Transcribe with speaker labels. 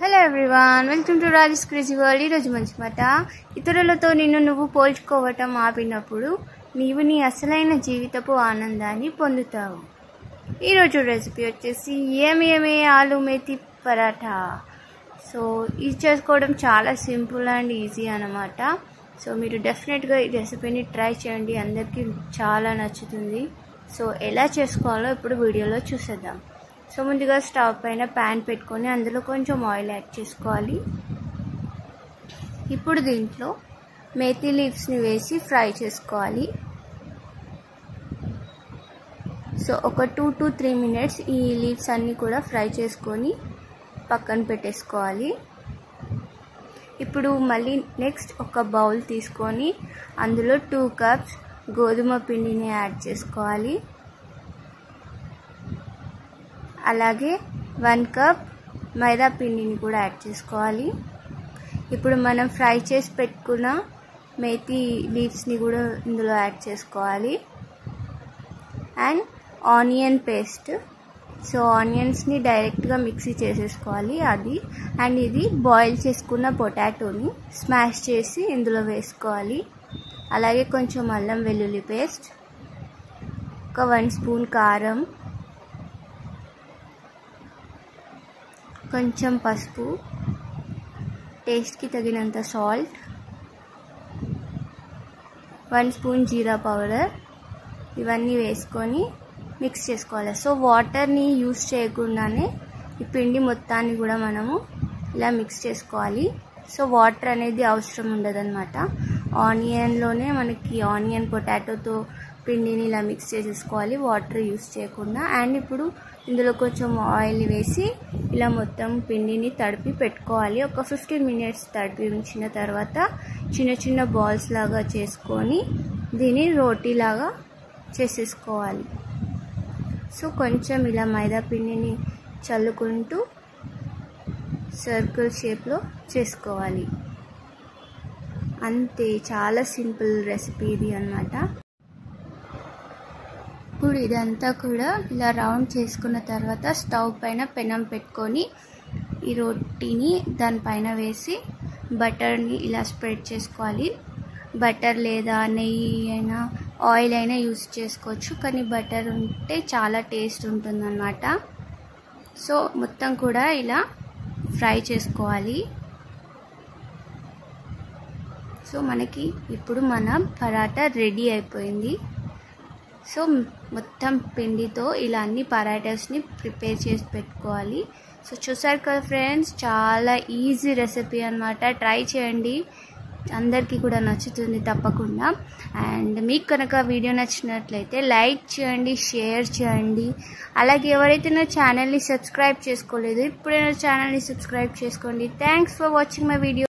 Speaker 1: hello everyone welcome to Rajesh crazy world ఈరోజు మంచి మాట ఇతరులతో నిన్ను నువ్వు పోల్చుకోవటం ఆపినప్పుడు నీవు నీ అసలైన జీవితపు ఆనందాన్ని పొందుతావు ఈరోజు రెసిపీ వచ్చేసి ఏమి ఏమి ఆలు మేతి పరాఠా సో ఇది చేసుకోవడం చాలా సింపుల్ అండ్ ఈజీ అనమాట సో మీరు డెఫినెట్గా ఈ రెసిపీని ట్రై చేయండి అందరికీ చాలా నచ్చుతుంది సో ఎలా చేసుకోవాలో ఇప్పుడు వీడియోలో చూసేద్దాం సో ముందుగా స్టవ్ పైన ప్యాన్ పెట్టుకొని అందులో కొంచెం ఆయిల్ యాడ్ చేసుకోవాలి ఇప్పుడు దీంట్లో మేతి లీవ్స్ని వేసి ఫ్రై చేసుకోవాలి సో ఒక టూ టు త్రీ మినిట్స్ ఈ లీవ్స్ అన్నీ కూడా ఫ్రై చేసుకొని పక్కన పెట్టేసుకోవాలి ఇప్పుడు మళ్ళీ నెక్స్ట్ ఒక బౌల్ తీసుకొని అందులో టూ కప్స్ గోధుమ పిండిని యాడ్ చేసుకోవాలి అలాగే వన్ కప్ మైదా పిండిని కూడా యాడ్ చేసుకోవాలి ఇప్పుడు మనం ఫ్రై చేసి పెట్టుకున్న మేతి లీవ్స్ని కూడా ఇందులో యాడ్ చేసుకోవాలి అండ్ ఆనియన్ పేస్ట్ సో ఆనియన్స్ని డైరెక్ట్గా మిక్సీ చేసేసుకోవాలి అది అండ్ ఇది బాయిల్ చేసుకున్న పొటాటోని స్మాష్ చేసి ఇందులో వేసుకోవాలి అలాగే కొంచెం అల్లం వెల్లుల్లి పేస్ట్ ఒక వన్ స్పూన్ కారం కొంచెం పసుపు టేస్ట్కి తగినంత salt one spoon jeera powder ఇవన్నీ వేసుకొని మిక్స్ చేసుకోవాలి సో వాటర్ని యూస్ చేయకుండానే ఈ పిండి మొత్తాన్ని కూడా మనము ఇలా మిక్స్ చేసుకోవాలి సో వాటర్ అనేది అవసరం ఉండదన్నమాట ఆనియన్లోనే మనకి ఆనియన్ పొటాటోతో పిండిని ఇలా మిక్స్ చేసేసుకోవాలి వాటర్ యూస్ చేయకుండా అండ్ ఇప్పుడు ఇందులో కొంచెం ఆయిల్ వేసి ఇలా మొత్తం పిండిని తడిపి పెట్టుకోవాలి ఒక ఫిఫ్టీన్ మినిట్స్ తడిపి ఉంచిన తర్వాత చిన్న చిన్న బాల్స్ లాగా చేసుకొని దీన్ని రోటీలాగా చేసేసుకోవాలి సో కొంచెం ఇలా మైదా పిండిని చల్లుకుంటూ సర్కిల్ షేప్లో చేసుకోవాలి అంతే చాలా సింపుల్ రెసిపీ ఇది అనమాట ఇప్పుడు ఇదంతా కూడా ఇలా రౌండ్ చేసుకున్న తర్వాత స్టవ్ పైన పెనం పెట్టుకొని ఈ రొట్టిని దానిపైన వేసి బటర్ని ఇలా స్ప్రెడ్ చేసుకోవాలి బటర్ లేదా నెయ్యి అయినా ఆయిల్ అయినా యూస్ చేసుకోవచ్చు కానీ బటర్ ఉంటే చాలా టేస్ట్ ఉంటుందన్నమాట సో మొత్తం కూడా ఇలా ఫ్రై చేసుకోవాలి సో మనకి ఇప్పుడు మన పరాటా రెడీ అయిపోయింది సో మొత్తం పిండితో ఇలా అన్ని పరాటాస్ని ప్రిపేర్ చేసి పెట్టుకోవాలి సో చూసారు కదా ఫ్రెండ్స్ చాలా ఈజీ రెసిపీ అనమాట ట్రై చేయండి అందరికీ కూడా నచ్చుతుంది తప్పకుండా అండ్ మీకు కనుక వీడియో నచ్చినట్లయితే లైక్ చేయండి షేర్ చేయండి అలాగే ఎవరైతే నా ఛానల్ని సబ్స్క్రైబ్ చేసుకోలేదు ఇప్పుడే నా ఛానల్ని సబ్స్క్రైబ్ చేసుకోండి thanks for watching my video